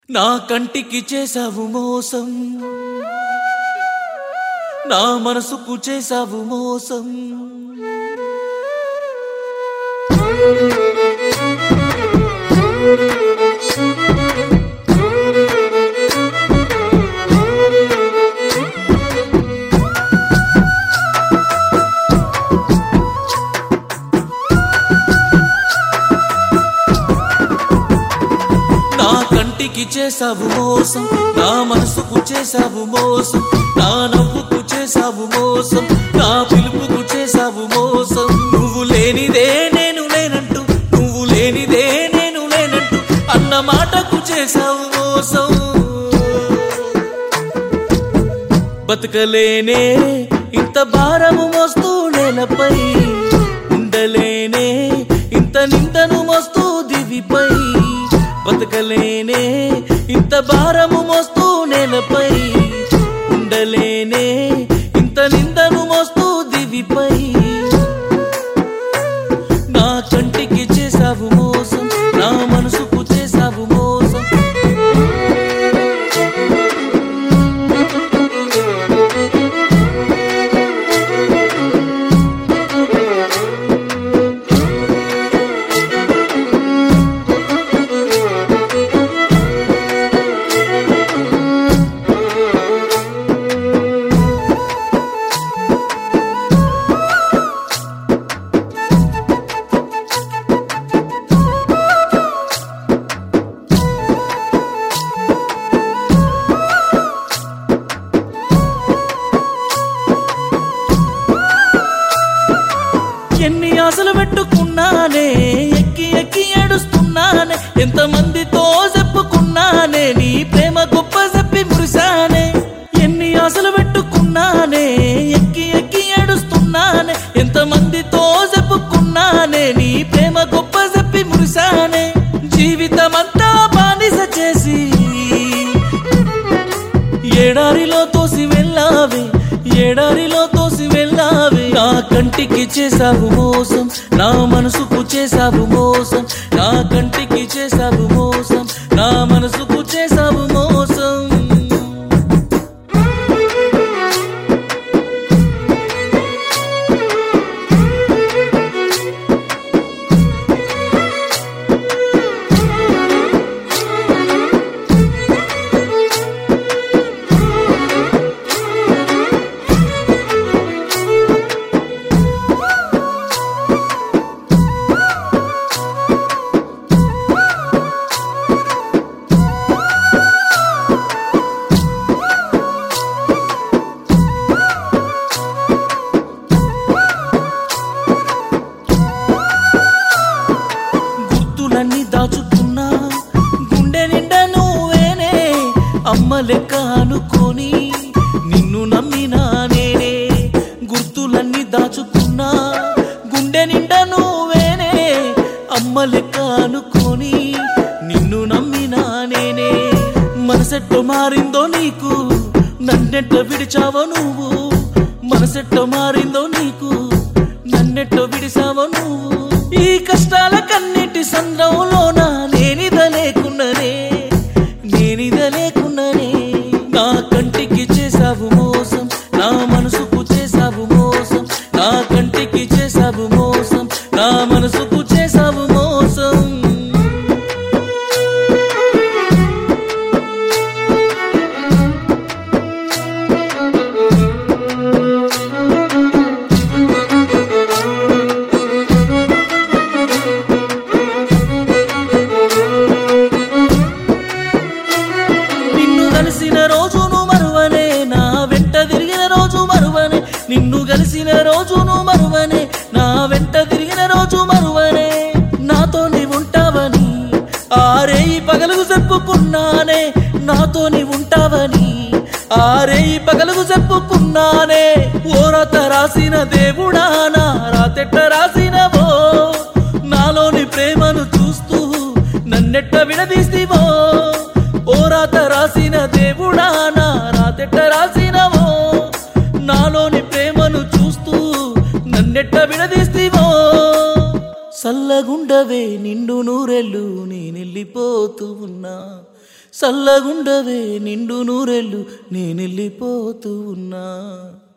నా కంటికి చేసావు మోసం నా మనసుకు చేసావు మోసం నా కంటికి చేసావు మోసం నా మనసుకు చేసావు మోసం నా నవ్వుకు చేసావు మోసం నా పిలుపుకు చేసావు మోసం నువ్వు లేనిదే నేను లేనంటూ నువ్వు లేనిదే నేను లేనంటూ అన్న మాటకు చేసావు మోసం బతకలేనే ఇంత భారము మోస్తూ నేలపై ఉండలేనే ఇంత నిందను మోస్తూ దివిపై బతకలేనే ఇంత భారము మోస్తూ నేలపై ఉండలేనే ఇంత నిందను మోస్తూ దివిపై నా కంటికి చేసావు మోసం నా మనసుకు చేసావు మోసం ఎన్ని ఆశలు పెట్టుకున్నానే ఎక్కి ఎక్కి ఏడుస్తున్నానే ఎంత మందితో చెప్పుకున్నానే నీ ప్రేమ గొప్ప చెప్పి మురిసానే ఎన్ని ఆశలు పెట్టుకున్నానే ఎక్కి ఎక్కి ఏడుస్తున్నానే ఎంత మందితో చెప్పుకున్నానే నీ ప్రేమ గొప్ప చెప్పి మురిసానే జీవితమంతా బానిస చేసి ఏడారిలో తోసి వెళ్ళావే ఏడారిలో తోసి వెళ్ళావే నా కంటికి చేసావు మోసం నా మనసుకు చేసావు మోసం నా కంటికి చేసావు మోసం నా మనసుకు చేసావు మోసం గుర్తులన్నీ దాచుకున్నా గుండె నిండా నువ్వేనే అమ్మ లెక్క అనుకొని నిన్ను నమ్మినా నేనే గుర్తులన్నీ దాచుకున్నా గుండె నిండా నువ్వేనే అమ్మ లెక్క అనుకొని నిన్ను నమ్మినా నేనే మనసెట్టో మారిందో నీకు నన్నెట్ట విడిచావో నువ్వు మనసెట్టో మారిందో నీకు నన్నెట్టో విడిసావో నువ్వు ఈ కష్టాల కన్నిటి సంద్రంలోన నేనిద లేకున్ననే నేనిద లేకున్ననే నా కంటికి చేసావు మోసం నా మనసుకు చేసావు మోసం నా కంటికి చేసావు మోసం నా మనసుకు చేసావు మోసం నిన్ను కలిసిన రోజును మరువనే నా వెంట తిరిగిన రోజు మరువనే నిన్ను కలిసిన రోజును మరువనే నా వెంట తిరిగిన రోజు మరువనే నాతో నీ ఉంటావని ఆరేయి పగలుగు చెప్పుకున్నానే నాతో నీ ఉంటావని ఆరేయి పగలుగు చెప్పుకున్నానే ఓ రాత రాసిన దేవుడా నా రాతెట్ట రాసినవో నాలోని ప్రేమను చూస్తూ నన్నెట్ట విడదీస్తివో ఓ రాత రాసిన దేవుడా నా రాతెట్ట రాసినవో నాలోని ప్రేమను చూస్తూ నన్నెట్ట విడదీస్తివో సల్లగుండవే నిండు నూరెళ్ళు నేనెళ్ళిపోతూ ఉన్నా చల్లగుండవే నిండు నూరెళ్ళు నేనెళ్ళిపోతూ ఉన్నా